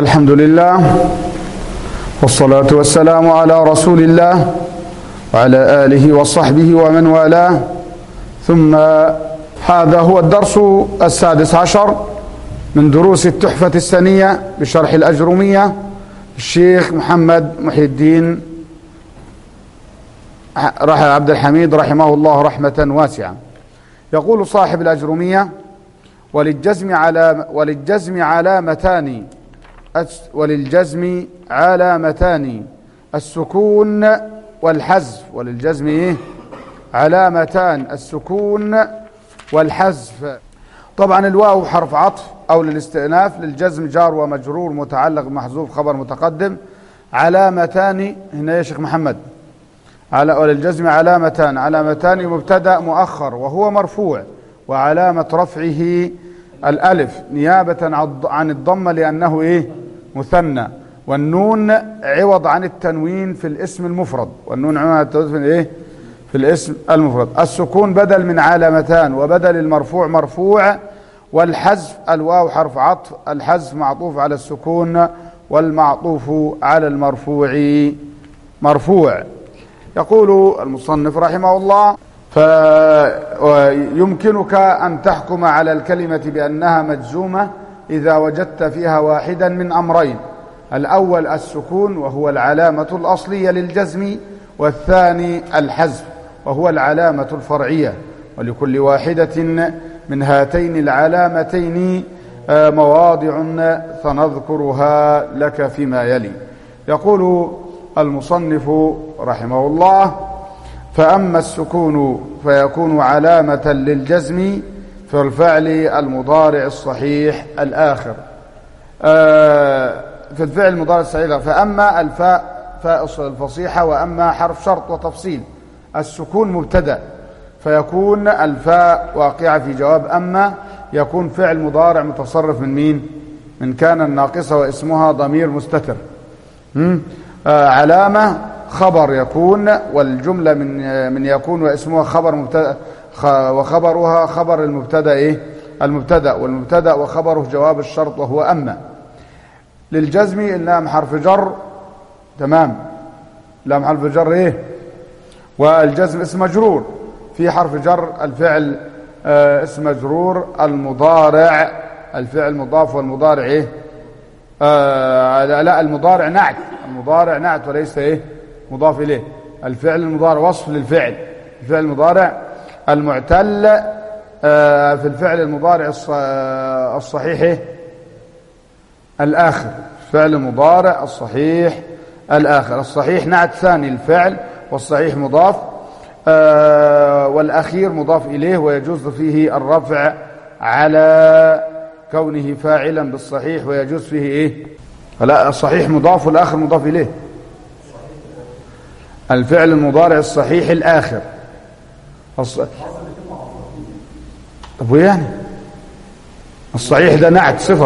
الحمد لله والصلاة والسلام على رسول الله وعلى آله وصحبه ومن والاه ثم هذا هو الدرس السادس عشر من دروس التحفة السنية بشرح الأجرمية الشيخ محمد محي الدين رحل عبد الحميد رحمه الله رحمة واسعة يقول صاحب الأجرمية وللجزم على وللجزم علامتان وللجزم علامتان السكون والحذف وللجزم ايه علامتان السكون والحذف طبعا الواو حرف عطف او للاستئناف للجزم جار ومجرور متعلق محذوف خبر متقدم علامتان هنا يا شيخ محمد على وللجزم علامتان علامتان مبتدا مؤخر وهو مرفوع وعلامة رفعه الألف نيابة عن الضمة لأنه إيه مثنى والنون عوض عن التنوين في الاسم المفرد والنون عوض عن التنوين في إيه في الاسم المفرد السكون بدل من علامتان وبدل المرفوع مرفوع والحذف الواو حرف عطف الحذف معطوف على السكون والمعطوف على المرفوع مرفوع يقول المصنف رحمه الله فيمكنك أن تحكم على الكلمة بأنها مجزومة إذا وجدت فيها واحدا من أمرين الأول السكون وهو العلامة الأصلية للجزم والثاني الحذف وهو العلامة الفرعية ولكل واحدة من هاتين العلامتين مواضع سنذكرها لك فيما يلي يقول المصنف رحمه الله فأما السكون فيكون علامة للجزم في الفعل المضارع الصحيح الآخر في الفعل المضارع الصحيح فأما الفاء فاء الفصيحة وأما حرف شرط وتفصيل السكون مبتدا فيكون الفاء واقعة في جواب أما يكون فعل مضارع متصرف من مين من كان الناقصة واسمها ضمير مستتر علامة خبر يكون والجملة من من يكون واسمها خبر مبتدا وخبرها خبر المبتدا ايه المبتدا والمبتدا وخبره جواب الشرط وهو اما للجزم اللام حرف جر تمام لام حرف جر ايه والجزم اسم مجرور في حرف جر الفعل آه اسم مجرور المضارع الفعل مضاف والمضارع ايه آه لا المضارع نعت المضارع نعت وليس ايه مضاف إليه الفعل المضارع وصف للفعل الفعل المضارع المعتل في الفعل المضارع الصحيح الآخر فعل المضارع الصحيح الآخر الصحيح نعت ثاني الفعل والصحيح مضاف والأخير مضاف إليه ويجوز فيه الرفع على كونه فاعلا بالصحيح ويجوز فيه إيه لا الصحيح مضاف والآخر مضاف إليه الفعل المضارع الصحيح الآخر الص... طب ويعني الصحيح ده نعت صفة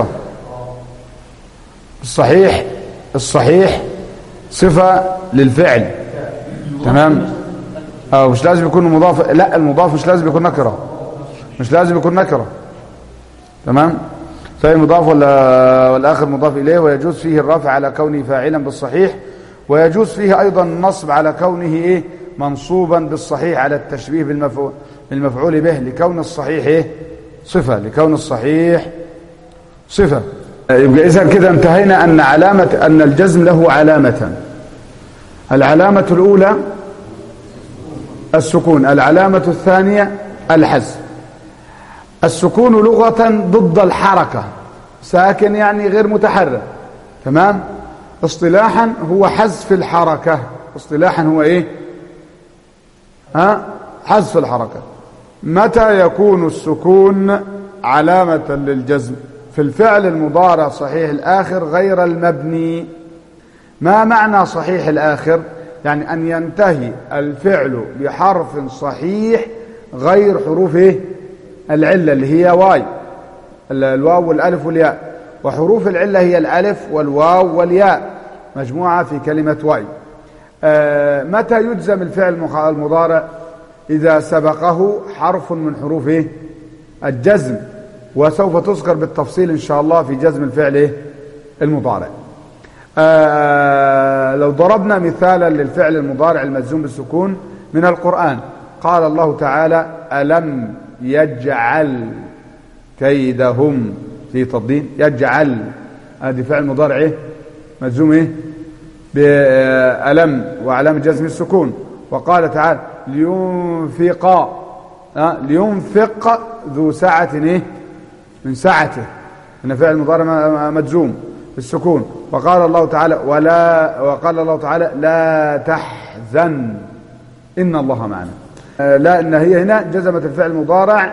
الصحيح الصحيح صفة للفعل تمام أو مش لازم يكون مضاف لا المضاف مش لازم يكون نكرة مش لازم يكون نكرة تمام فهي مضاف ولا والآخر مضاف إليه ويجوز فيه الرفع على كونه فاعلا بالصحيح ويجوز فيه أيضا النصب على كونه إيه منصوبا بالصحيح على التشبيه بالمفعول, بالمفعول به لكون الصحيح إيه صفة لكون الصحيح صفة يبقى إذا كده انتهينا أن علامة أن الجزم له علامة العلامة الأولى السكون العلامة الثانية الحذف السكون لغة ضد الحركة ساكن يعني غير متحرك تمام اصطلاحا هو حذف الحركة اصطلاحا هو ايه ها حذف الحركة متى يكون السكون علامة للجزم في الفعل المضارع صحيح الآخر غير المبني ما معنى صحيح الآخر يعني أن ينتهي الفعل بحرف صحيح غير حروف ايه العلة اللي هي واي الواو والالف والياء وحروف العلة هي الالف والواو والياء مجموعة في كلمة واي آه متى يجزم الفعل المضارع إذا سبقه حرف من حروف إيه؟ الجزم وسوف تذكر بالتفصيل إن شاء الله في جزم الفعل إيه؟ المضارع آه لو ضربنا مثالا للفعل المضارع المجزوم بالسكون من القرآن قال الله تعالى ألم يجعل كيدهم في تضليل يجعل هذه فعل مضارع ايه مجزوم ايه بألم وعلامة جزم السكون وقال تعالى لينفق أه؟ لينفق ذو سعة ايه من سعته ان فعل مضارع مجزوم بالسكون وقال الله تعالى ولا وقال الله تعالى لا تحزن ان الله معنا آه لا ان هي هنا جزمت الفعل المضارع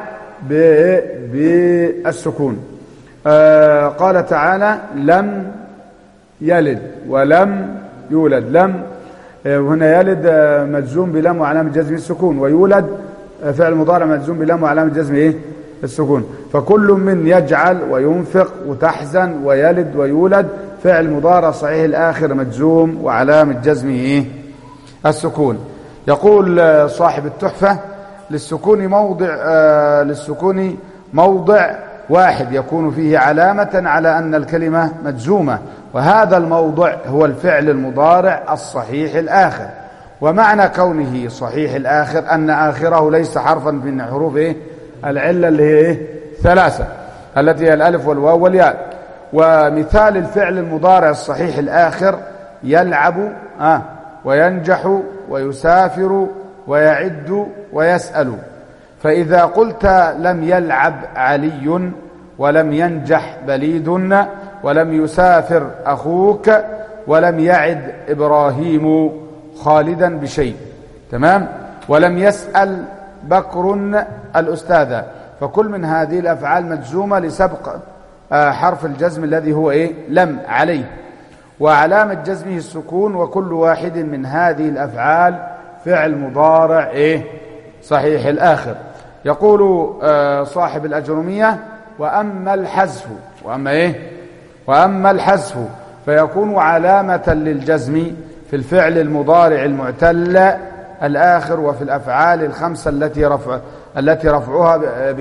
بالسكون آه قال تعالى لم يلد ولم يولد لم وهنا يلد مجزوم بلام وعلامة جزم السكون ويولد فعل مضارع مجزوم بلام وعلامة جزم ايه السكون فكل من يجعل وينفق وتحزن ويلد ويولد فعل مضارع صحيح الآخر مجزوم وعلامة جزمه ايه السكون يقول صاحب التحفة للسكون موضع آه للسكون موضع واحد يكون فيه علامة على أن الكلمة مجزومة وهذا الموضع هو الفعل المضارع الصحيح الآخر ومعنى كونه صحيح الآخر أن آخره ليس حرفا من حروف إيه؟ العلة اللي هي إيه؟ ثلاثة التي هي الألف والواو والياء ومثال الفعل المضارع الصحيح الآخر يلعب آه وينجح ويسافر ويعد ويسأل فإذا قلت لم يلعب علي ولم ينجح بليد ولم يسافر أخوك ولم يعد إبراهيم خالدا بشيء تمام ولم يسأل بكر الأستاذ فكل من هذه الأفعال مجزومة لسبق حرف الجزم الذي هو إيه لم عليه وعلامة جزمه السكون وكل واحد من هذه الأفعال فعل مضارع إيه صحيح الآخر يقول صاحب الأجرمية وأما الحذف وأما إيه وأما الحذف فيكون علامة للجزم في الفعل المضارع المعتل الآخر وفي الأفعال الخمسة التي رفع التي رفعها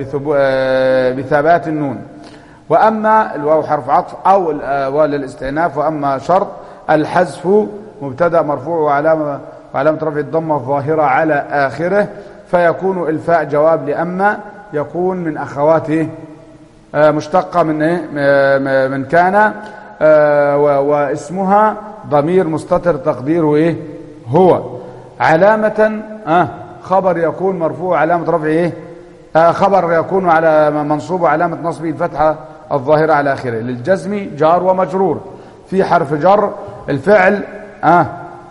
بثبات النون وأما الواو حرف عطف أو الواو للاستئناف وأما شرط الحذف مبتدا مرفوع وعلامة وعلامة رفع الضمة الظاهرة على آخره فيكون الفاء جواب لأما يكون من أخواته مشتقة من إيه؟ من كان واسمها ضمير مستتر تقديره إيه هو علامة آه خبر يكون مرفوع علامة رفعه إيه آه خبر يكون على منصوب علامة نصبه الفتحة الظاهرة على آخره للجزم جار ومجرور في حرف جر الفعل آه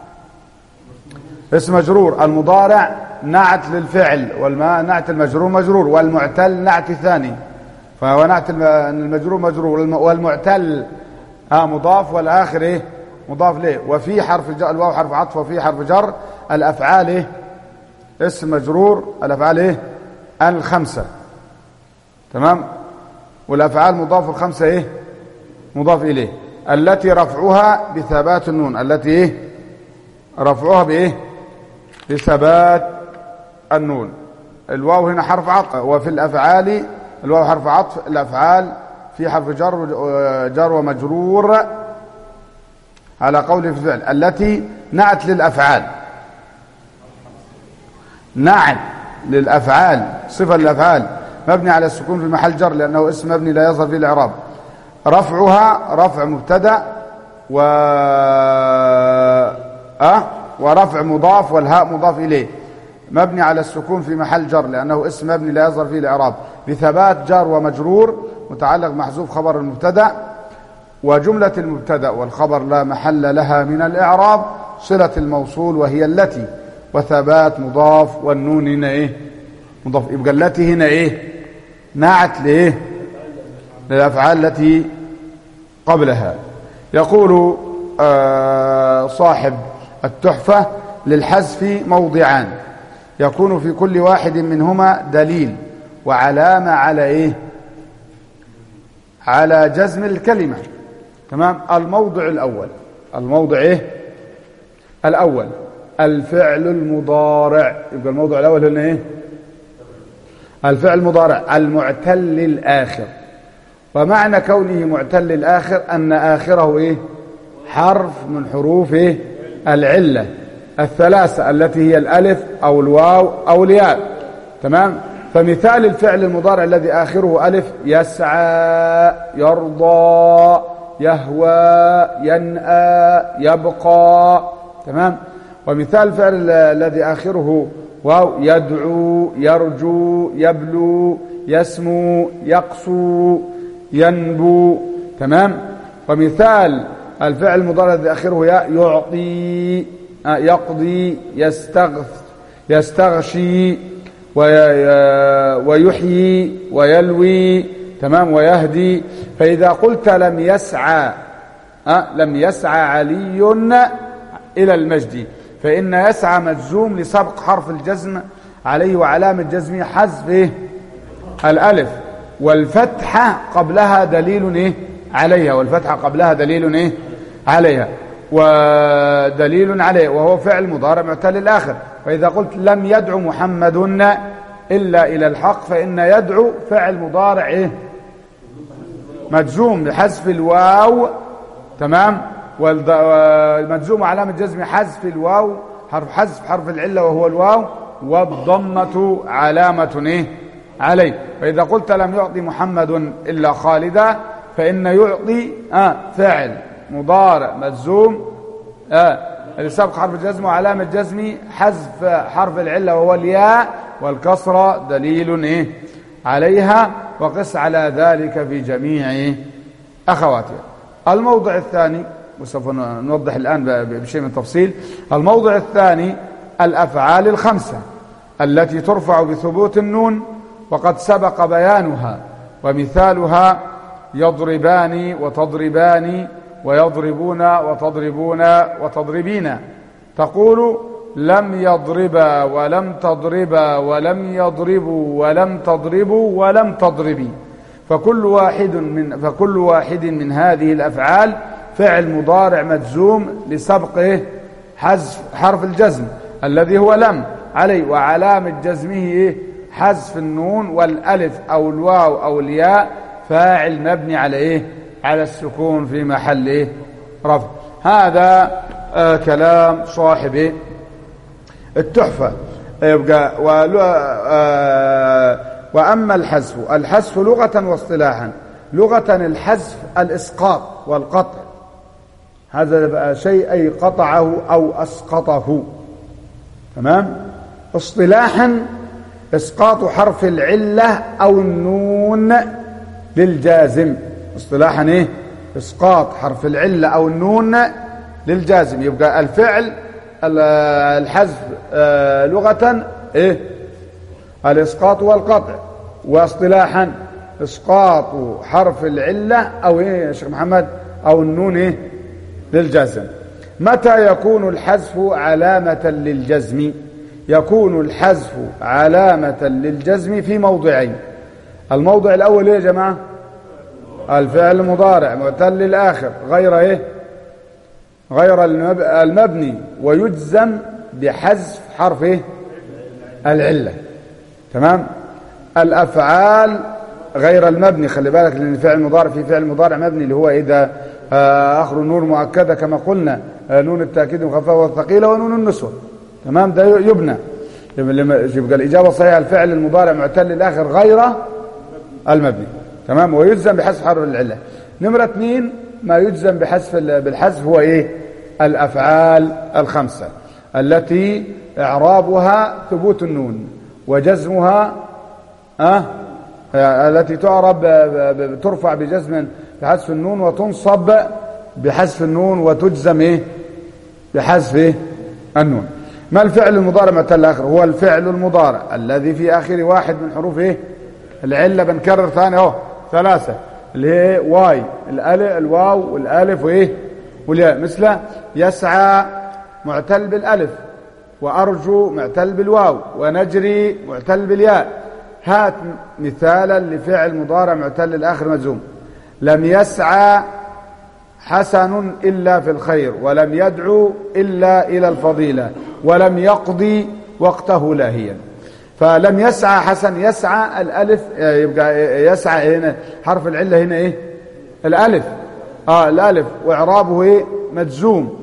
اسم مجرور المضارع نعت للفعل والماء نعت المجرور مجرور والمعتل نعت ثاني فهو نعت المجرور مجرور والمعتل آه مضاف والآخر إيه مضاف ليه وفي حرف الجر الواو حرف عطف وفي حرف جر الأفعال إيه اسم مجرور الأفعال إيه الخمسة تمام والأفعال مضاف الخمسة إيه مضاف إليه التي رفعها بثبات النون التي إيه رفعها بإيه بثبات النون الواو هنا حرف عطف وفي الأفعال الواو حرف عطف الأفعال في حرف جر جر ومجرور على قوله في الفعل التي نعت للأفعال نعت للأفعال صفة للأفعال مبني على السكون في محل جر لأنه اسم مبني لا يظهر فيه الإعراب رفعها رفع مبتدا و أه ورفع مضاف والهاء مضاف إليه مبني على السكون في محل جر لأنه اسم مبني لا يظهر فيه الإعراب بثبات جار ومجرور متعلق محذوف خبر المبتدا وجملة المبتدا والخبر لا محل لها من الإعراب صلة الموصول وهي التي وثبات مضاف والنون هنا إيه مضاف يبقى التي هنا إيه نعت لإيه للأفعال التي قبلها يقول آه صاحب التحفة للحذف موضعان يكون في كل واحد منهما دليل وعلامة على إيه على جزم الكلمة تمام الموضع الأول الموضع إيه الأول الفعل المضارع يبقى الموضع الأول هنا إيه الفعل المضارع المعتل الآخر ومعنى كونه معتل الآخر أن آخره إيه حرف من حروف إيه العلة الثلاثة التي هي الألف أو الواو أو الياء تمام فمثال الفعل المضارع الذي آخره ألف يسعى يرضى يهوى ينأى يبقى تمام ومثال الفعل الذي آخره واو يدعو يرجو يبلو يسمو يقسو ينبو تمام ومثال الفعل المضارع الذي آخره ياء يعطي يقضي يستغث يستغشي ويحيي ويلوي تمام ويهدي فإذا قلت لم يسعى أه لم يسعى علي إلى المجد فإن يسعى مجزوم لسبق حرف الجزم عليه وعلامة جزمه حذف إيه؟ الألف والفتحة قبلها دليل إيه؟ عليها والفتحة قبلها دليل إيه؟ عليها ودليل عليه وهو فعل مضارع معتل الآخر فإذا قلت لم يدعو محمد إلا إلى الحق فإن يدعو فعل مضارع إيه؟ مجزوم بحذف الواو تمام والمجزوم علامة جزم حذف الواو حرف حذف حرف العلة وهو الواو والضمة علامة إيه؟ عليه فإذا قلت لم يعطي محمد إلا خالدا فإن يعطي آه فعل مضارع مجزوم آه سبق حرف الجزم وعلامة جزمي حذف حرف العلة وهو الياء والكسرة دليل إيه عليها وقس على ذلك في جميع أخواتها الموضع الثاني وسوف نوضح الآن بشيء من تفصيل الموضع الثاني الأفعال الخمسة التي ترفع بثبوت النون وقد سبق بيانها ومثالها يضربان وتضربان ويضربون وتضربون وتضربين تقول لم يضربا ولم تضربا ولم يضربوا ولم تضربوا ولم تضربي فكل واحد من فكل واحد من هذه الافعال فعل مضارع مجزوم لسبقه حذف حرف الجزم الذي هو لم عليه وعلامه جزمه ايه حذف النون والالف او الواو او الياء فاعل مبني على ايه على السكون في محل إيه؟ رفع هذا آه كلام صاحب التحفة يبقى آه وأما الحذف الحذف لغة واصطلاحا لغة الحذف الإسقاط والقطع هذا بقى شيء أي قطعه أو أسقطه تمام اصطلاحا إسقاط حرف العلة أو النون للجازم اصطلاحا ايه اسقاط حرف العله او النون للجازم يبقى الفعل الحذف لغه ايه الاسقاط والقطع واصطلاحا اسقاط حرف العله او ايه يا شيخ محمد او النون ايه للجزم متى يكون الحذف علامه للجزم يكون الحذف علامه للجزم في موضعين الموضع الاول ايه يا جماعه الفعل المضارع معتل الآخر غير إيه غير المبني ويجزم بحذف حرف إيه العلة تمام الأفعال غير المبني خلي بالك لأن الفعل المضارع في فعل مضارع مبني اللي هو إذا آخر النور مؤكدة كما قلنا نون التأكيد مخففة والثقيلة ونون النسوة تمام ده يبنى يبقى الإجابة الصحيحة الفعل المضارع معتل الآخر غير المبني تمام ويجزم بحذف حرف العله نمره اثنين ما يجزم بحذف بالحذف هو ايه الافعال الخمسه التي اعرابها ثبوت النون وجزمها أه التي تعرب ترفع بجزم بحذف النون وتنصب بحذف النون وتجزم ايه بحذف إيه؟ النون ما الفعل المضارع متى الاخر هو الفعل المضارع الذي في اخر واحد من حروف ايه العله بنكرر ثاني اهو ثلاثة اللي هي واي الألف الواو والألف وإيه والياء مثل يسعى معتل بالألف وأرجو معتل بالواو ونجري معتل بالياء هات مثالا لفعل مضارع معتل الآخر مجزوم لم يسعى حسن إلا في الخير ولم يدعو إلا إلى الفضيلة ولم يقضي وقته لاهيا فلم يسعى حسن يسعى الالف آه، يبقى يسعى هنا حرف العله هنا ايه الالف اه الالف واعرابه ايه مجزوم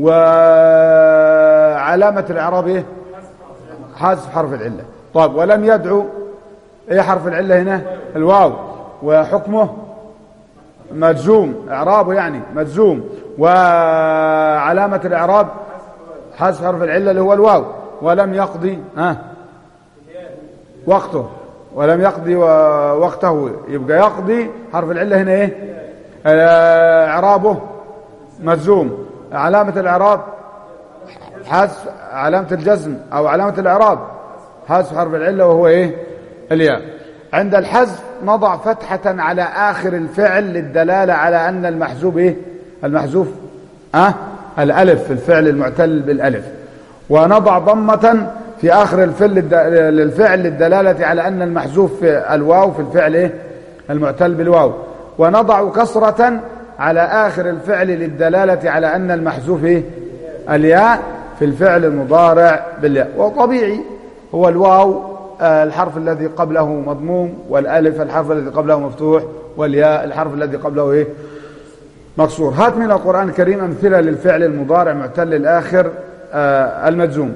وعلامه الاعراب ايه حذف حرف العله طيب ولم يدعو ايه حرف العله هنا الواو وحكمه مجزوم اعرابه يعني مجزوم وعلامه الاعراب حذف حرف العله اللي هو الواو ولم يقضي ها آه وقته ولم يقضي وقته يبقى يقضي حرف العله هنا ايه اعرابه مجزوم علامه الاعراب حذف علامه الجزم او علامه الاعراب حذف حرف العله وهو ايه الياء عند الحذف نضع فتحه على اخر الفعل للدلاله على ان المحذوف ايه المحذوف اه الالف في الفعل المعتل بالالف ونضع ضمه في آخر الفعل للفعل للدلالة على أن المحذوف في الواو في الفعل إيه؟ المعتل بالواو ونضع كسرة على آخر الفعل للدلالة على أن المحذوف إيه؟ الياء في الفعل المضارع بالياء وطبيعي هو الواو آه، الحرف الذي قبله مضموم والالف الحرف الذي قبله مفتوح والياء الحرف الذي قبله ايه مكسور هات من القرآن الكريم أمثلة للفعل المضارع معتل الآخر آه المجزوم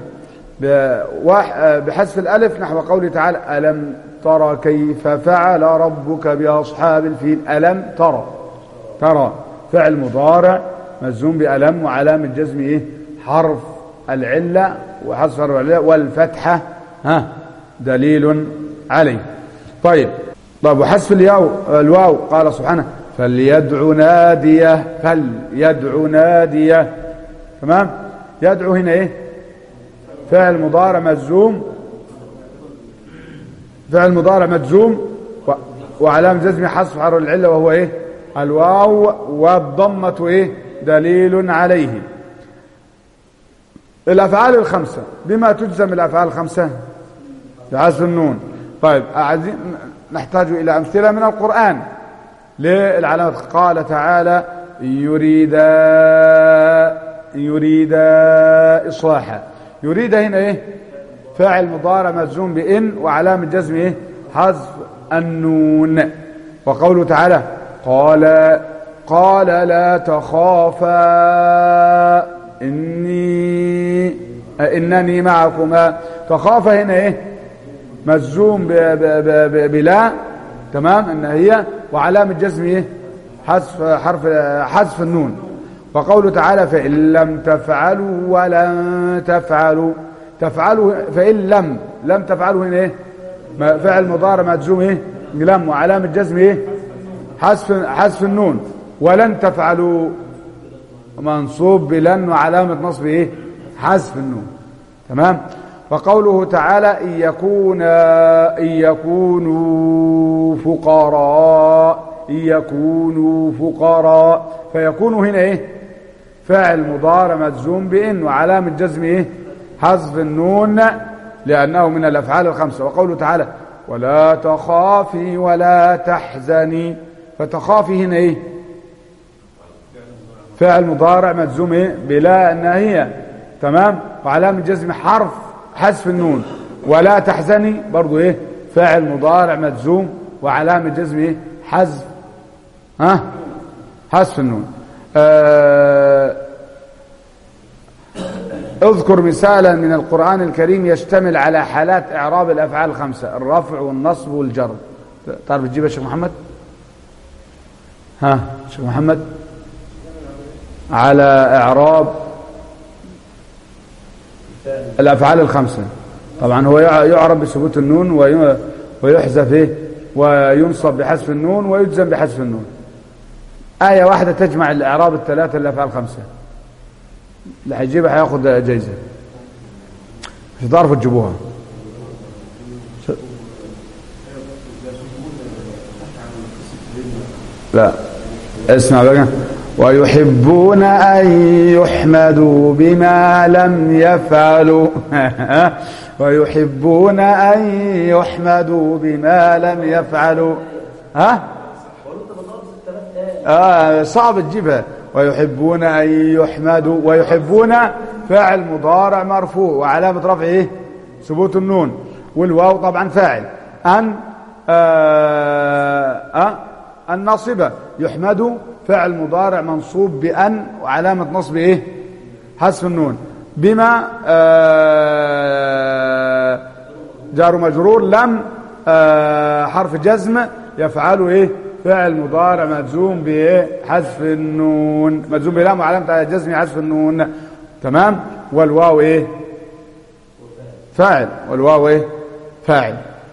بحذف الألف نحو قوله تعالى ألم ترى كيف فعل ربك بأصحاب الفيل ألم ترى ترى فعل مضارع مجزوم بألم وعلامة جزم إيه حرف العلة وحذف حرف العلة والفتحة ها دليل عليه طيب طيب وحذف الياو الواو قال سبحانه فليدع ناديه فليدع ناديه تمام يدعو هنا ايه فعل مضارع مجزوم فعل مضارع مجزوم وعلامة جزم حذف حرف العلة وهو ايه الواو والضمة ايه دليل عليه الافعال الخمسة بما تجزم الافعال الخمسة بحذف النون طيب عايزين نحتاج الى امثلة من القرآن للعلامات قال تعالى يريد يريد اصلاحا يريد هنا ايه فاعل مضارع مجزوم بان وعلامه جزم ايه حذف النون وقوله تعالى قال قال لا تخافا اني انني معكما تخافا هنا ايه مجزوم بلا تمام ان هي وعلامه جزم ايه حذف حرف حذف النون وقوله تعالى فإن لم تفعلوا ولن تفعلوا تفعلوا فإن لم لم تفعلوا هنا ايه فعل مضارع مجزوم ايه لم وعلامة جزم ايه حذف حذف النون ولن تفعلوا منصوب بلن وعلامة نصب ايه حذف النون تمام وقوله تعالى إن يكون إن يكونوا فقراء إن يكونوا فقراء فيكون هنا ايه فاعل مضارع مجزوم بإن وعلامة جزم إيه حذف النون لأنه من الأفعال الخمسة وقوله تعالى ولا تخافي ولا تحزني فتخافي هنا إيه فعل مضارع مجزوم إيه بلا النهية تمام وعلامة جزم حرف حذف النون ولا تحزني برضو إيه فاعل مضارع مجزوم وعلامة جزم إيه حذف ها حذف النون آه، اذكر مثالا من القرآن الكريم يشتمل على حالات إعراب الأفعال الخمسة الرفع والنصب والجر تعرف تجيب يا شيخ محمد ها شيخ محمد على إعراب الأفعال الخمسة طبعا هو يعرب بثبوت النون ويحذف ايه وينصب بحذف النون ويجزم بحذف النون آية واحدة تجمع الإعراب الثلاثة الأفعال الخمسة اللي هيجيبها هياخد جايزة مش تعرفوا تجيبوها لا اسمع بقى ويحبون أن يحمدوا بما لم يفعلوا ويحبون أن يحمدوا بما لم يفعلوا ها آه صعب تجيبها ويحبون أن يحمدوا ويحبون فاعل مضارع مرفوع وعلامة رفعه ايه ثبوت النون والواو طبعا فاعل أن آه آه الناصبة يحمد فعل مضارع منصوب بأن وعلامة نصب إيه حذف النون بما آه جار مجرور لم آه حرف جزم يفعل إيه فعل مضارع مجزوم بايه حذف النون مجزوم بلام وعلامه جزم حذف النون تمام والواو ايه فاعل والواو ايه فاعل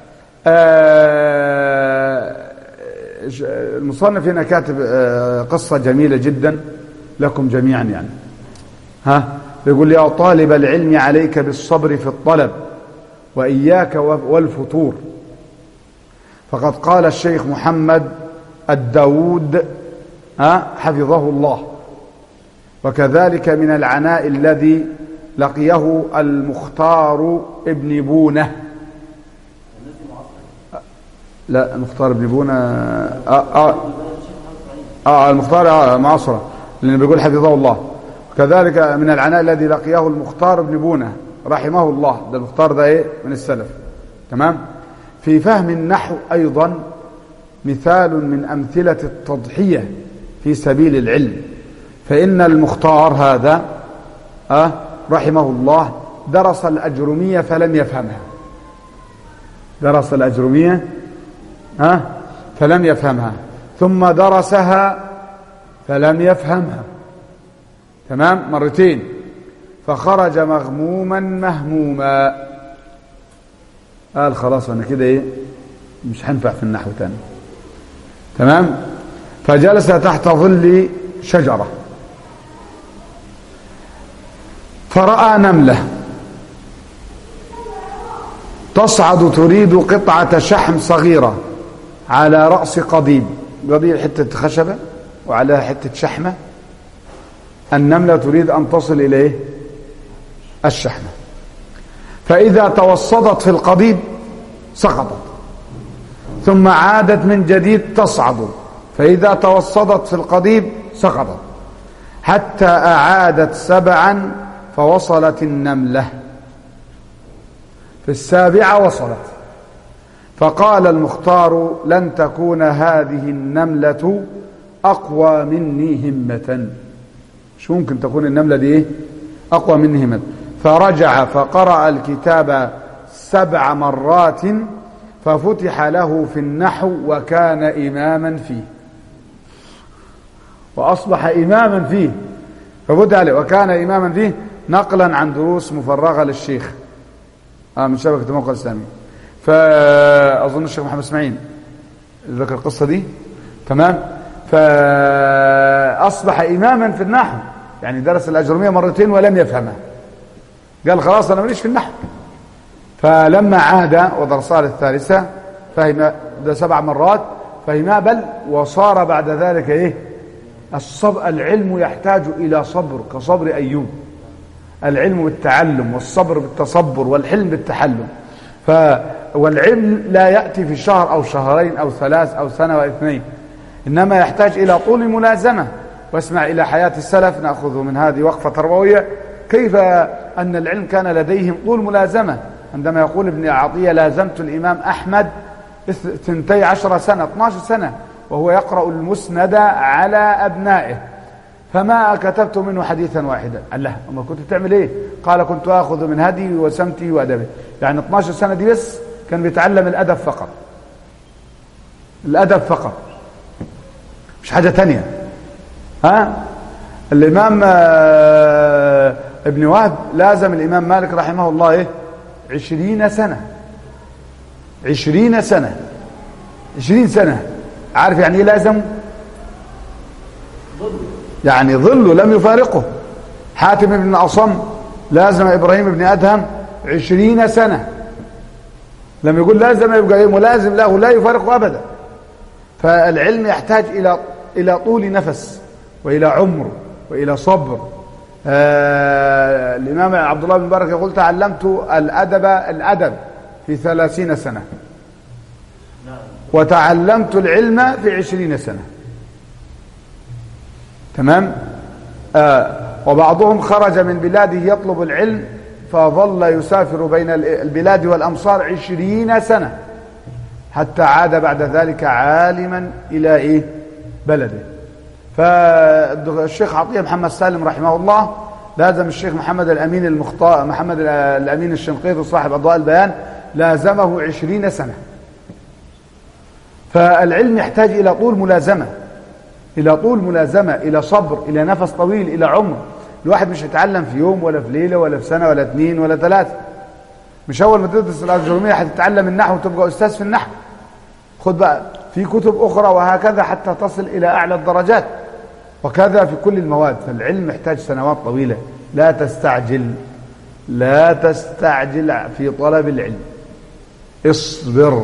آه المصنف هنا كاتب آه قصة جميلة جدا لكم جميعا يعني ها يقول يا طالب العلم عليك بالصبر في الطلب وإياك والفتور فقد قال الشيخ محمد الداود ها حفظه الله وكذلك من العناء الذي لقيه المختار ابن بونه لا المختار ابن بونه آه, آه, آه المختار آه معاصرة لأنه بيقول حفظه الله كذلك من العناء الذي لقيه المختار ابن بونه رحمه الله ده المختار ده ايه من السلف تمام في فهم النحو أيضا مثال من أمثلة التضحية في سبيل العلم فإن المختار هذا أه رحمه الله درس الأجرمية فلم يفهمها درس الأجرمية أه فلم يفهمها ثم درسها فلم يفهمها تمام مرتين فخرج مغموما مهموما قال خلاص انا كده ايه مش هنفع في النحو تاني تمام فجلس تحت ظل شجرة فرأى نملة تصعد تريد قطعة شحم صغيرة على رأس قضيب قضيب حتة خشبة وعلى حتة شحمة النملة تريد أن تصل إليه الشحمة فإذا توسطت في القضيب سقطت ثم عادت من جديد تصعد فإذا توسطت في القضيب سقطت حتى أعادت سبعا فوصلت النملة في السابعة وصلت فقال المختار لن تكون هذه النملة أقوى مني همة شو ممكن تكون النملة دي إيه؟ أقوى مني همة فرجع فقرأ الكتاب سبع مرات ففتح له في النحو وكان إماما فيه وأصبح إماما فيه ففتح له وكان إماما فيه نقلا عن دروس مفرغة للشيخ آه من شبكة الموقع الإسلامي فأظن الشيخ محمد اسماعيل ذكر القصة دي تمام فأصبح إماما في النحو يعني درس الأجرمية مرتين ولم يفهمها قال خلاص أنا ماليش في النحو فلما عاد ودرسها للثالثة فهم ده سبع مرات فهمها بل وصار بعد ذلك ايه الصبر العلم يحتاج إلى صبر كصبر أيوب العلم بالتعلم والصبر بالتصبر والحلم بالتحلم ف والعلم لا يأتي في شهر أو شهرين أو ثلاث أو سنة واثنين إنما يحتاج إلى طول ملازمة واسمع إلى حياة السلف نأخذ من هذه وقفة تربوية كيف أن العلم كان لديهم طول ملازمة عندما يقول ابن عطية لازمت الإمام أحمد ثنتي عشر سنة 12 سنة وهو يقرأ المسند على أبنائه فما كتبت منه حديثا واحدا قال له أما كنت بتعمل إيه قال كنت أخذ من هدي وسمتي وأدبي يعني 12 سنة دي بس كان بيتعلم الأدب فقط الأدب فقط مش حاجة تانية ها الإمام ابن وهب لازم الإمام مالك رحمه الله إيه عشرين سنة عشرين سنة عشرين سنة عارف يعني ايه لازم يعني ظله لم يفارقه حاتم بن أصم لازم إبراهيم بن أدهم عشرين سنة لما يقول لازم يبقى ايه ملازم له لا يفارقه أبدا فالعلم يحتاج إلى إلى طول نفس وإلى عمر وإلى صبر آه الإمام عبد الله بن مبارك يقول تعلمت الأدب الأدب في ثلاثين سنة وتعلمت العلم في عشرين سنة تمام آه وبعضهم خرج من بلاده يطلب العلم فظل يسافر بين البلاد والأمصار عشرين سنة حتى عاد بعد ذلك عالما إلى إيه بلده فالشيخ عطية محمد سالم رحمه الله لازم الشيخ محمد الأمين المخطاء محمد الأمين الشنقيطي صاحب أضواء البيان لازمه عشرين سنة فالعلم يحتاج إلى طول ملازمة إلى طول ملازمة إلى صبر إلى نفس طويل إلى عمر الواحد مش هيتعلم في يوم ولا في ليلة ولا في سنة ولا اثنين ولا ثلاثة مش أول ما تدرس الأجرومية هتتعلم النحو وتبقى أستاذ في النحو خد بقى في كتب أخرى وهكذا حتى تصل إلى أعلى الدرجات وكذا في كل المواد فالعلم يحتاج سنوات طويلة لا تستعجل لا تستعجل في طلب العلم اصبر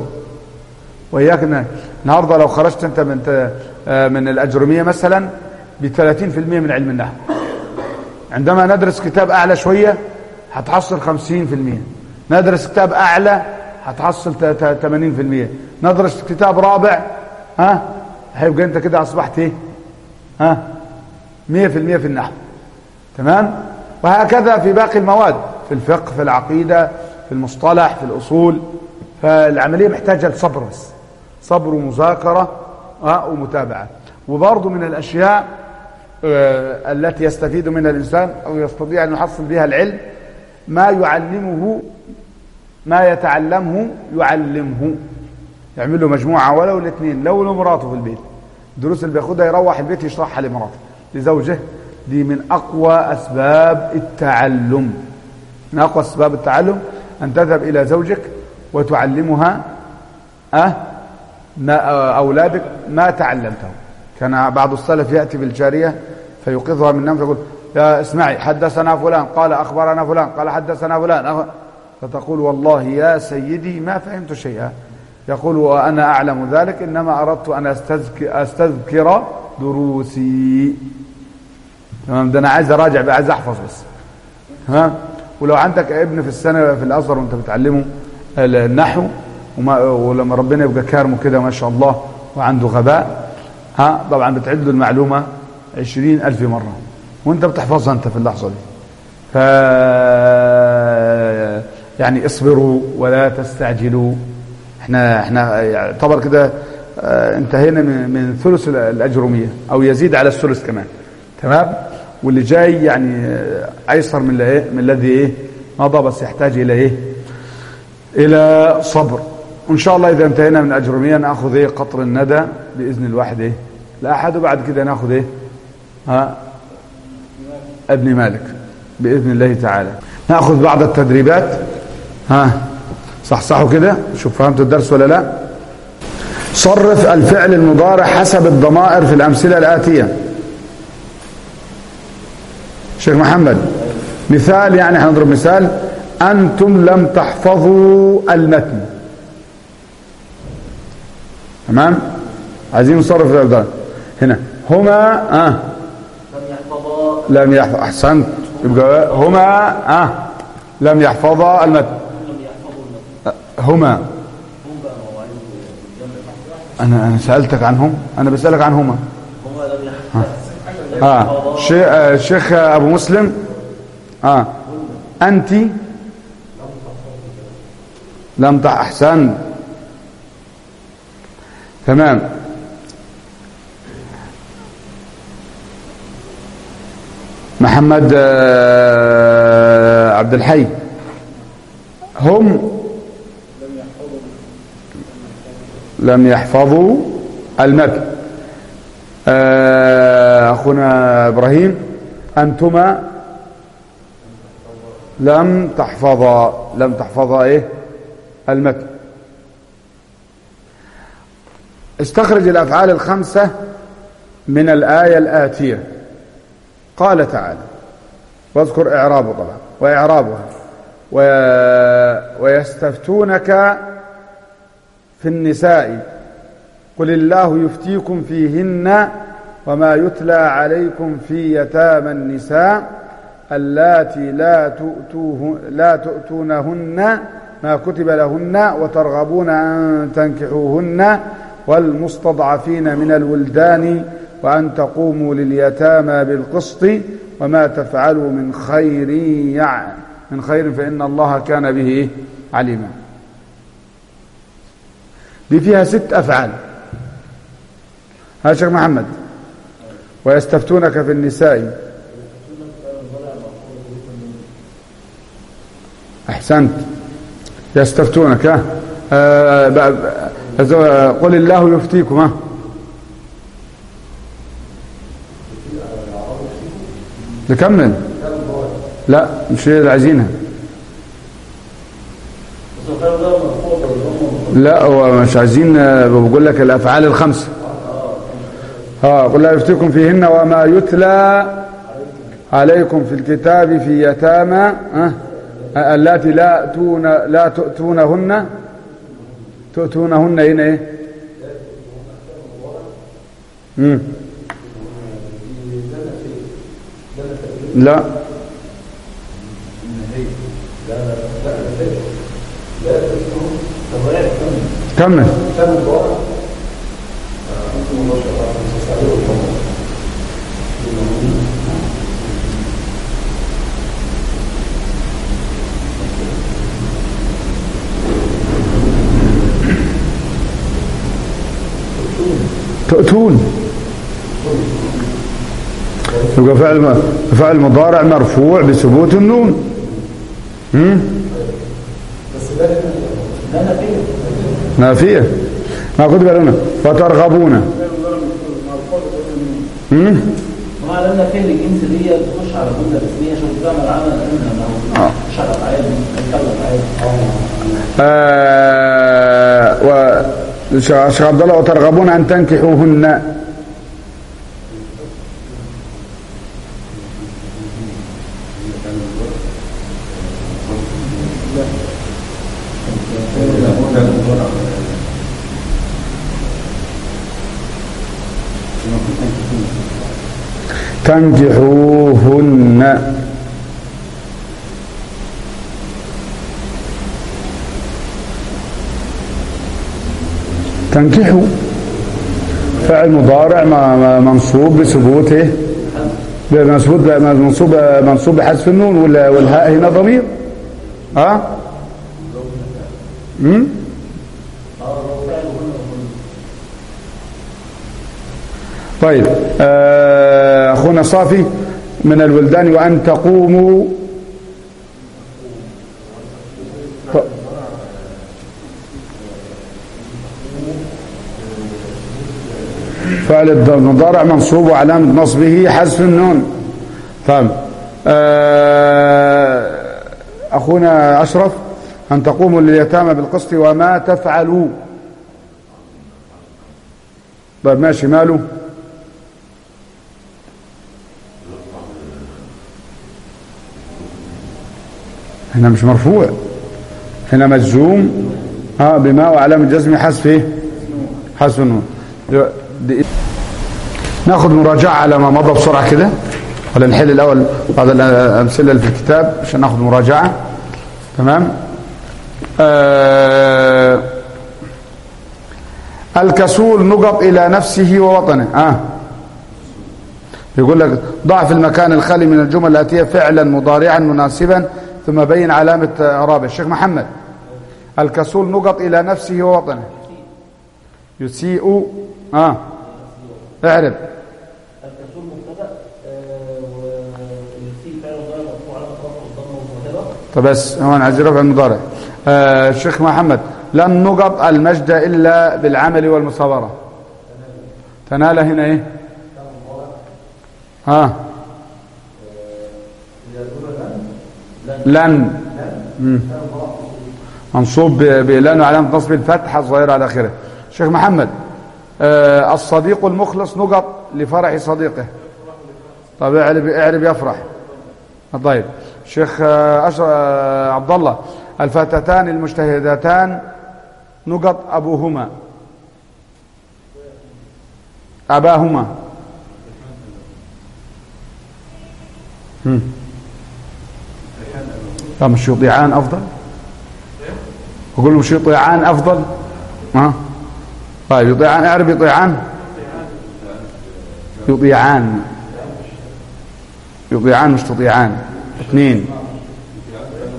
وإياك النهارده لو خرجت انت من من الاجروميه مثلا ب 30% من علم النحو عندما ندرس كتاب اعلى شويه هتحصل 50% ندرس كتاب اعلى هتحصل 80% ندرس كتاب رابع ها هيبقى انت كده اصبحت ايه ها 100% في النحو تمام وهكذا في باقي المواد في الفقه في العقيده في المصطلح في الاصول فالعمليه محتاجه لصبر بس صبر ومذاكره اه ومتابعه وبرضه من الاشياء آه التي يستفيد منها الانسان او يستطيع ان يحصل بها العلم ما يعلمه ما يتعلمه يعلمه يعمل له مجموعه ولو الاثنين لو لمراته في البيت الدروس اللي بياخدها يروح البيت يشرحها لمراته لزوجه دي من اقوى اسباب التعلم من اقوى اسباب التعلم ان تذهب الى زوجك وتعلمها أه ما أولادك ما تعلمته كان بعض السلف يأتي بالجارية فيوقظها من النوم فيقول يا اسمعي حدثنا فلان قال أخبرنا فلان قال حدثنا فلان فتقول والله يا سيدي ما فهمت شيئا يقول وأنا أعلم ذلك إنما أردت أن أستذكر, أستذكر دروسي تمام ده أنا عايز أراجع عايز أحفظ بس تمام ولو عندك ابن في السنة في الأزهر وأنت بتعلمه النحو وما ولما ربنا يبقى كارمه كده ما شاء الله وعنده غباء ها طبعا بتعد له المعلومة عشرين ألف مرة وانت بتحفظها انت في اللحظة دي ف يعني اصبروا ولا تستعجلوا احنا احنا يعتبر كده انتهينا من, من ثلث الأجرمية أو يزيد على الثلث كمان تمام واللي جاي يعني أيسر من ايه من الذي ايه مضى بس يحتاج إلى ايه إلى صبر وإن شاء الله إذا انتهينا من أجرمية نأخذ إيه قطر الندى بإذن الواحد إيه الأحد وبعد كده نأخذ إيه ها ابن مالك بإذن الله تعالى نأخذ بعض التدريبات ها صح صحوا كده شوف فهمتوا الدرس ولا لا صرف الفعل المضارع حسب الضمائر في الأمثلة الآتية شيخ محمد مثال يعني هنضرب مثال أنتم لم تحفظوا المتن تمام عايزين نصرف الأبدان هنا هما آه لم يحفظا لم يحفظ أحسنت يبقى هما آه لم يحفظا المتن لم يحفظوا المتن هما هم بقى مواعيد جمع أنا أنا سألتك عنهم أنا بسألك عنهما هم لم يحفظوا آه شي- آه، شيخ أبو مسلم آه أنت لم تح أحسن تمام محمد آه، عبد الحي هم لم يحفظوا المتن آه، أخونا إبراهيم أنتما لم تحفظا لم تحفظا إيه المتن استخرج الأفعال الخمسة من الآية الآتية قال تعالى واذكر إعرابه طبعا وإعرابها و... ويستفتونك في النساء قل الله يفتيكم فيهن وما يتلى عليكم في يتامى النساء اللاتي لا تؤتوه لا تؤتونهن ما كتب لهن وترغبون أن تنكحوهن والمستضعفين من الولدان وأن تقوموا لليتامى بالقسط وما تفعلوا من خير يع- من خير فإن الله كان به إيه؟ عليما دي فيها ست أفعال ها شيخ محمد ويستفتونك في النساء أحسنت يستفتونك ها آه، ب- ب- قل الله يفتيكم ها نكمل لا مش هي اللي عايزينها بس الخير ده مرفوع بالضم لا هو مش عايزين آه، بقول لك الافعال الخمسه ها قل لا يفتيكم فيهن وما يتلى عليكم في الكتاب في يتامى ها آه، اللاتي لا تون لا تؤتونهن تؤتونهن هنا ايه مم. لا كمل تؤتون يبقى فعل فعل مضارع مرفوع بثبوت النون هم؟ نافية ما خد بالنا وترغبون هم؟ ومع ان فين الجنس دي تخش على جمله اسميه عشان تعمل عمل انها آه. شرط عادي اتكلم عادي آه و شيخ عبد الله وترغبون ان تنكحوهن تنكحوهن تنكحوا فعل مضارع ما- ما- منصوب بثبوته منصوب منصوب منصوب بحذف النون وال- والهاء هنا ضمير ها امم طيب آه، اخونا صافي من الولدان وان تقوموا ط- فعل المضارع منصوب وعلامة نصبه حذف النون طيب آه، أخونا أشرف أن تقوموا لليتامى بالقسط وما تفعلوا طيب ماشي ماله هنا مش مرفوع هنا مجزوم اه بما وعلامة جزم حذف ايه حذف النون دي- ناخذ مراجعة على ما مضى بسرعة كده ولا نحل الأول بعض الأمثلة اللي في الكتاب عشان ناخذ مراجعة تمام آه الكسول نقط إلى نفسه ووطنه آه يقول لك ضع في المكان الخالي من الجمل الآتية فعلا مضارعا مناسبا ثم بين علامة إعرابه الشيخ محمد الكسول نقط إلى نفسه ووطنه يسيء آه اعرب الكسول مبتدا آه، ويسيء فعل مضارع مرفوع على رفع الضمه والظاهره طب بس هو انا عايز رفع المضارع آه الشيخ محمد لن نقط المجد الا بالعمل والمصابره تنال هنا ايه ها لن مم. منصوب ب- بلن وعلامه نصب الفتحه الظاهره على اخره شيخ محمد آه الصديق المخلص نقط لفرح صديقه طب اعرب اعرب يفرح طيب شيخ آه، أشر... آه، عبد الله الفتاتان المجتهدتان نقط أبوهما أباهما هم. لا مش يطيعان أفضل أقول مش يطيعان أفضل ها طيب يطيعان اعرف يطيعان يطيعان يطيعان مش تطيعان اثنين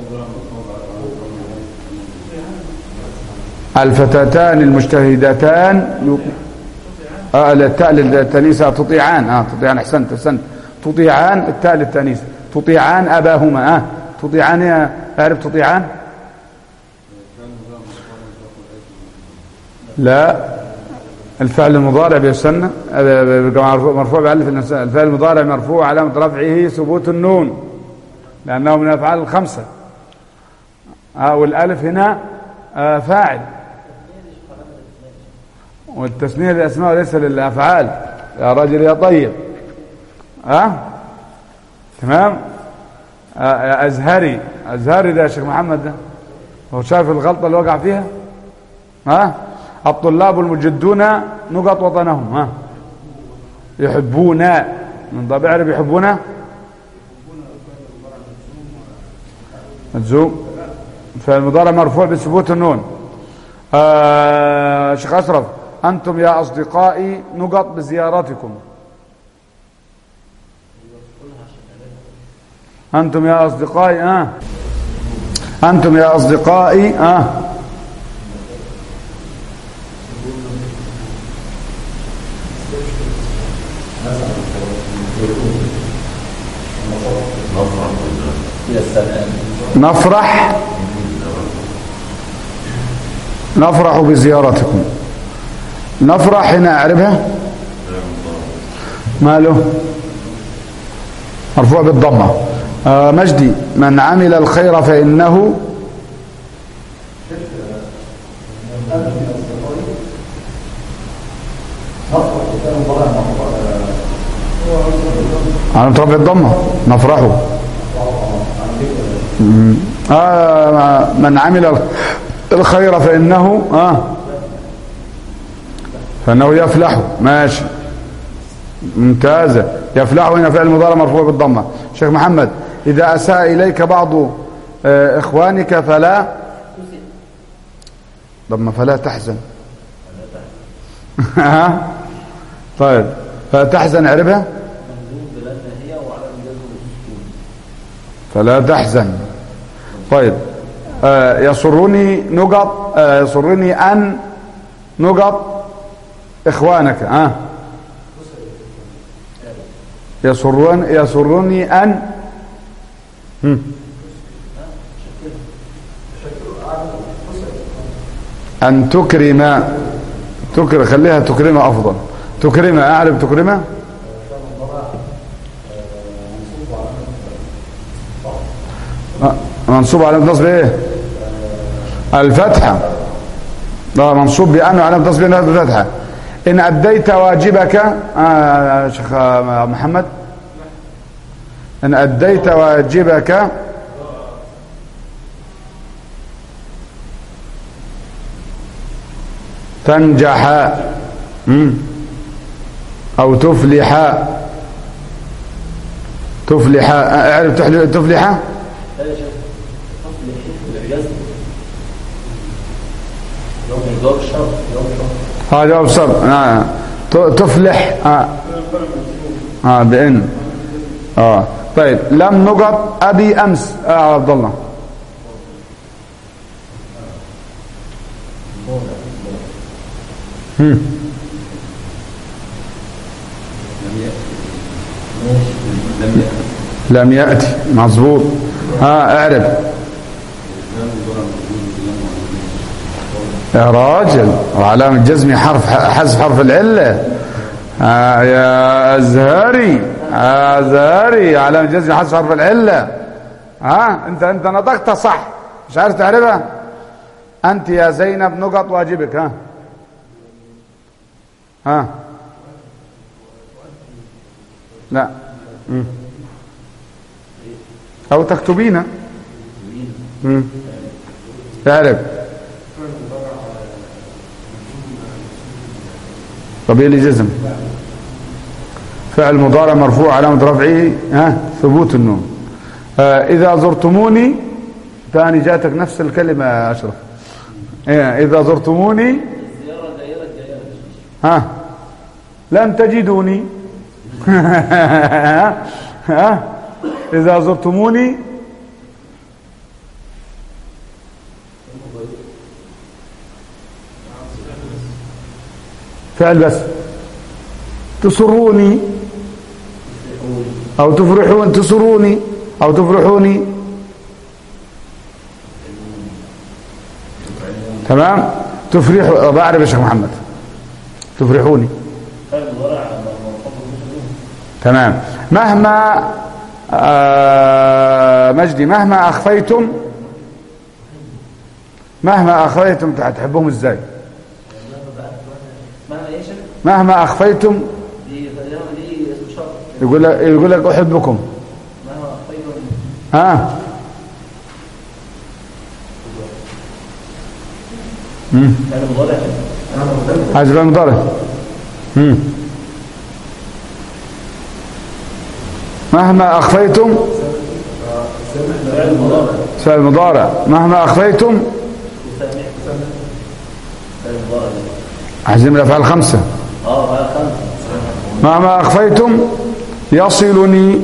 الفتاتان المجتهدتان ي- آه التاء للتانيثة تطيعان اه تطيعان احسنت احسنت تطيعان التاء للتانيثة تطيعان اباهما اه تطيعان يا اعرف تطيعان لا الفعل المضارع بيستنى آه، بيبقى مرفوع مرفوع بألف النساء الفعل المضارع مرفوع علامة رفعه ثبوت النون لأنه من الأفعال الخمسة آه والألف هنا آه فاعل والتثنية للأسماء وليس للأفعال يا رجل يا طيب ها أه؟ تمام آه يا أزهري أزهري ده يا شيخ محمد ده هو شايف الغلطة اللي وقع فيها ها الطلاب المجدون نقط وطنهم ها يحبون من ضبع يعرف يحبون مجزوم فالمضارع مرفوع بثبوت النون آه شيخ أشرف أنتم يا أصدقائي نقط بزيارتكم أنتم يا أصدقائي آه أنتم يا أصدقائي آه يا سلام نفرح نفرح بزيارتكم نفرح هنا أعرفها ماله مرفوع بالضمة آه مجدي من عمل الخير فإنه على متربي الضمة نفرحه مم. آه من عمل الخير فإنه آه فإنه يفلح ماشي ممتازة يفلح هنا فعل مضارع مرفوع بالضمة شيخ محمد إذا أساء إليك بعض آه إخوانك فلا ضم فلا تحزن ها طيب فتحزن عربها منذوب بلاد هي وعلى الجزم السكون فلا تحزن طيب آه يسرني نقط آه يسرني أن نقط إخوانك ها آه يسرون يسرني أن هم. أن تكرم تكرم خليها تكرم أفضل تكرم أعرف تكرمه آه، منصوب على نصب ايه الفتحة ده منصوب بأن على نصب الفتحة إن أديت واجبك آه شيخ آه، محمد إن أديت واجبك تنجح مم. أو تفلح تفلح آه، اعرف تحل- تفلح لا يا شيخ تصلح الجزم يوم الجواب شرط يوم شرط هذا جواب صب آه. ت- تفلح آه. آه بإن آه طيب لم نقط أبي أمس آه عبد الله هم. لم يأتي مظبوط ها اعرف يا راجل وعلامة جزم حرف حذف حرف العلة آه يا أزهري يا أزهري علامة جزم حذف حرف العلة ها انت انت نطقت صح مش عارف تعرفها انت يا زينب نقط واجبك ها ها لا مم. او تكتبين مم. تعرف قبيل جزم فعل مضارع مرفوع علامة رفعه ها ثبوت النون آه إذا زرتموني ثاني جاتك نفس الكلمة يا أشرف إيه إذا زرتموني الزيارة دائرة جاية ها لم تجدوني ها إذا زرتموني فعل بس تسروني او تفرحون تسروني او تفرحوني تمام تفرح بعرف يا شيخ محمد تفرحوني فعل مضارع مرفوع بالنون تمام مهما آه مجدي مهما اخفيتم مهما اخفيتم تحبهم ازاي مهما ايش مهما اخفيتم دي دي اسم شرط يقول لك يقول لك احبكم مهما اخفيتم ها امم فعل مضارع عايز بقى مضارع امم مهما اخفيتم فعل مضارع فعل مضارع مهما اخفيتم وسامح فعل مضارع عايزين الافعال الخمسه اه فعل خمسة مهما اخفيتم يصلني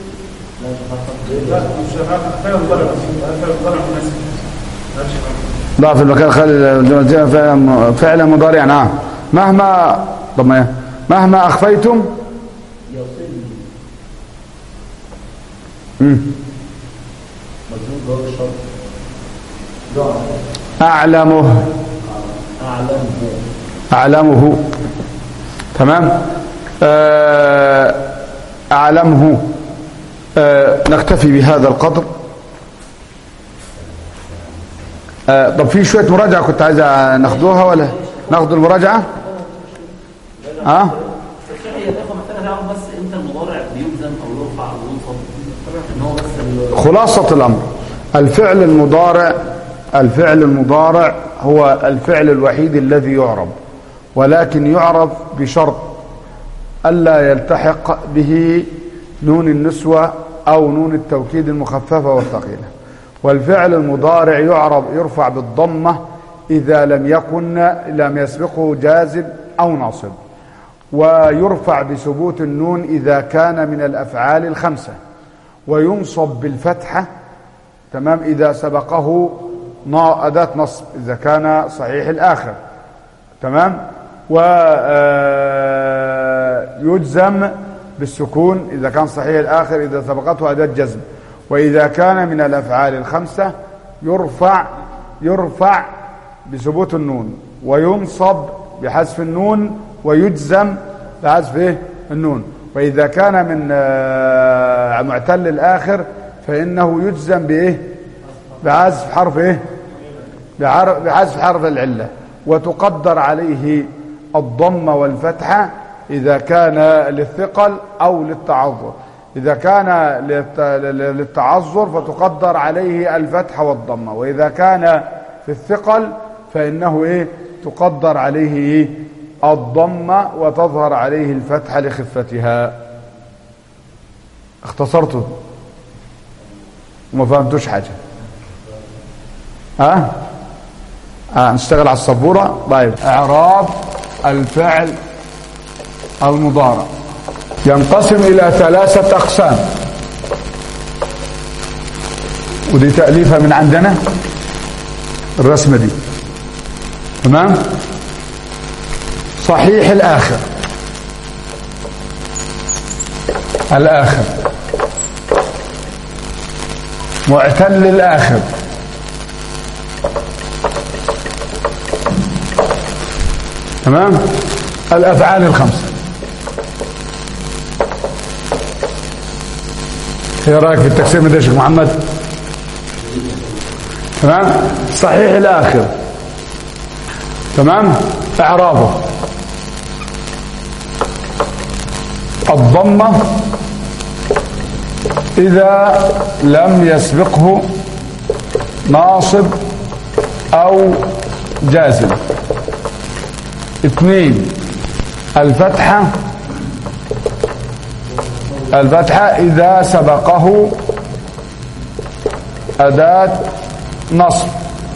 ضع في المكان خالي فعلا مضارع نعم مهما طب ما إيه؟ مهما اخفيتم يوصلني مم. مجنون جواب الشرط اعلمه اعلمه أعلمه تمام آه، أعلمه آه، نكتفي بهذا القدر آه، طب في شوية مراجعة كنت عايز ناخدوها ولا ناخد المراجعة اه الشيخ هي الاخوه محتاجه تعرف بس امتى المضارع بيجزم او يرفع او ينصب ان هو بس ال- خلاصة الأمر الفعل المضارع الفعل المضارع هو الفعل الوحيد الذي يعرب ولكن يعرب بشرط ألا يلتحق به نون النسوة أو نون التوكيد المخففة والثقيلة والفعل المضارع يعرب يرفع بالضمة إذا لم يكن لم يسبقه جازم أو ناصب ويرفع بثبوت النون إذا كان من الأفعال الخمسة وينصب بالفتحة تمام إذا سبقه نا- أداة نصب إذا كان صحيح الآخر تمام ويجزم بالسكون إذا كان صحيح الآخر إذا سبقته أداة جزم وإذا كان من الأفعال الخمسة يرفع يرفع بثبوت النون وينصب بحذف النون ويجزم بحذف إيه؟ النون وإذا كان من آه، معتل الآخر فإنه يجزم بإيه بحذف حرف إيه بعر- بحذف حرف العلة وتقدر عليه الضمة والفتحة إذا كان للثقل أو للتعذر إذا كان للت- لل- للتعذر فتقدر عليه الفتحة والضمة وإذا كان في الثقل فإنه إيه تقدر عليه إيه الضمة وتظهر عليه الفتحة لخفتها اختصرته وما فهمتوش حاجة ها آه نشتغل على السبورة طيب اعراب الفعل المضارع ينقسم الى ثلاثة اقسام ودي تأليفها من عندنا الرسمة دي تمام صحيح الاخر الاخر معتل الاخر تمام الافعال الخمسه ايه رايك في التقسيم ده يا شيخ محمد تمام صحيح الاخر تمام اعرابه الضمه اذا لم يسبقه ناصب او جازم اثنين الفتحة الفتحة إذا سبقه أداة نصب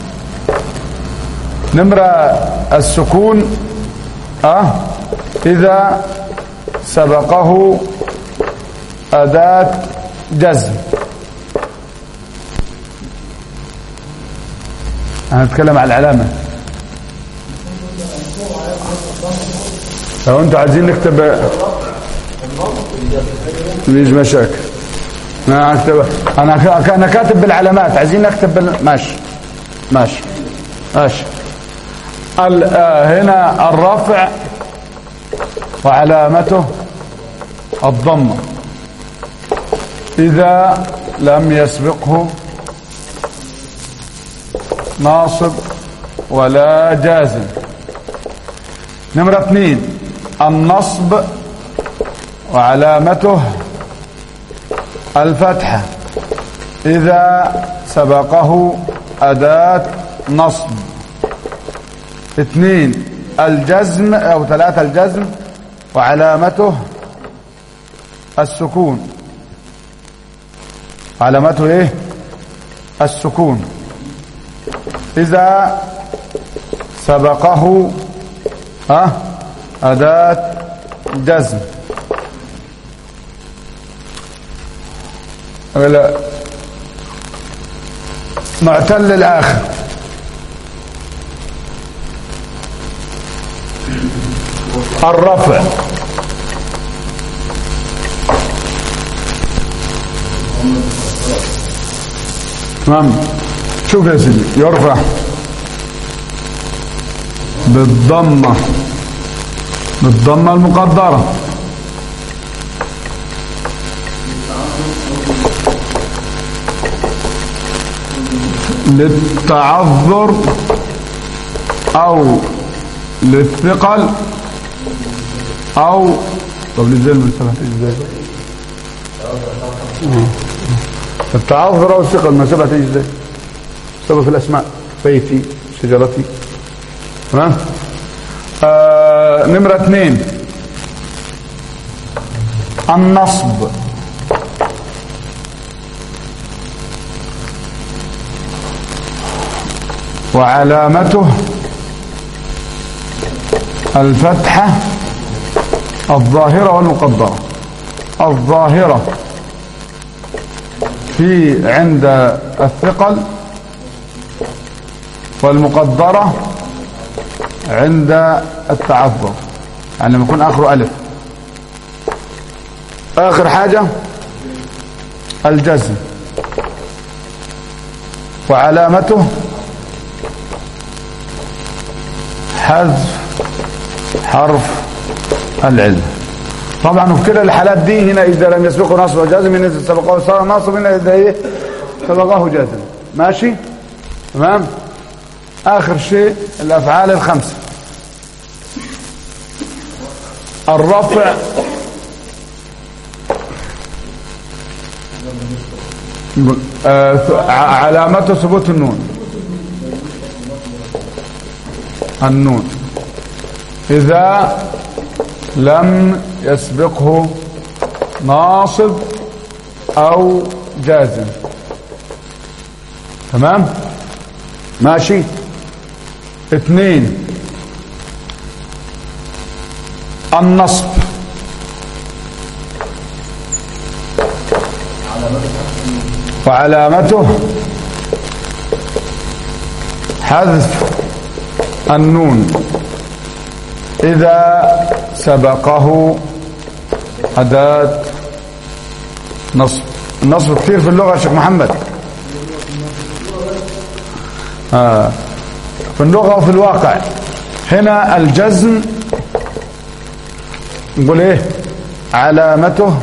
نمرة السكون أه إذا سبقه أداة جزم أنا أتكلم عن العلامة لو انتوا عايزين نكتب مفيش مشاكل انا اكتب انا ك- انا كاتب بالعلامات عايزين نكتب بال... ماشي ماشي ماشي ال... آه هنا الرفع وعلامته الضمه اذا لم يسبقه ناصب ولا جازم نمرة اثنين النصب وعلامته الفتحة إذا سبقه أداة نصب اثنين الجزم أو ثلاثة الجزم وعلامته السكون علامته ايه السكون إذا سبقه ها أداة جزم ولا معتل الآخر الرفع تمام شوف يا سيدي يرفع بالضمة بالضمة المقدرة للتعذر او للثقل او طب ازاي المسألة ازاي التعذر او الثقل المسألة تيجي ازاي سبب في الاسماء بيتي شجرتي تمام آه نمرة اثنين النصب وعلامته الفتحة الظاهرة والمقدرة الظاهرة في عند الثقل والمقدرة عند التعذر يعني لما يكون آخره ألف آخر حاجة الجزم وعلامته حذف حرف العلم طبعا وفي كلا الحالات دي هنا إذا لم يسبقه نصب وجازم هنا إذا سبقه صار ناصب هنا إذا إيه سبقه جازم ماشي تمام آخر شيء الأفعال الخمسة الرفع آه علامته ثبوت النون النون إذا لم يسبقه ناصب أو جازم تمام ماشي اثنين النصب وعلامته حذف النون إذا سبقه أداة نصب النصب كثير في اللغة يا شيخ محمد آه. في اللغة وفي الواقع هنا الجزم نقول ايه علامته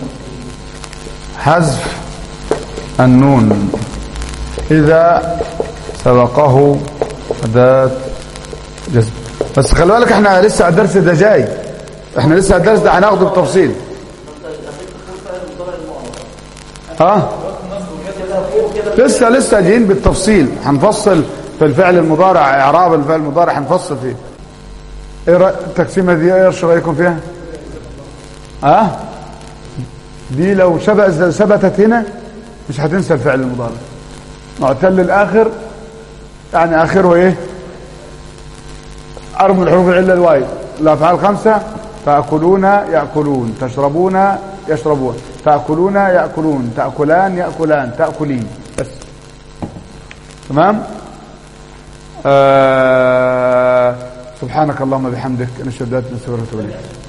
حذف النون إذا سبقه أداة جزم بس خلي بالك احنا لسه الدرس ده جاي احنا لسه الدرس ده هناخده بالتفصيل ها لسه لسه جايين بالتفصيل هنفصل في الفعل المضارع اعراب الفعل المضارع هنفصل فيه ايه رأي التقسيمه دي ايه رايكم فيها ها دي لو شبه ثبتت هنا مش هتنسى الفعل المضارع معتل الاخر يعني اخره ايه أرب من حروف العلة الواي الأفعال خمسة تأكلون يأكلون تشربون يشربون تأكلون يأكلون تأكلان يأكلان تأكلين بس تمام آه سبحانك اللهم بحمدك نشهد ان لا اله الا انت نستغفرك ونتوب اليك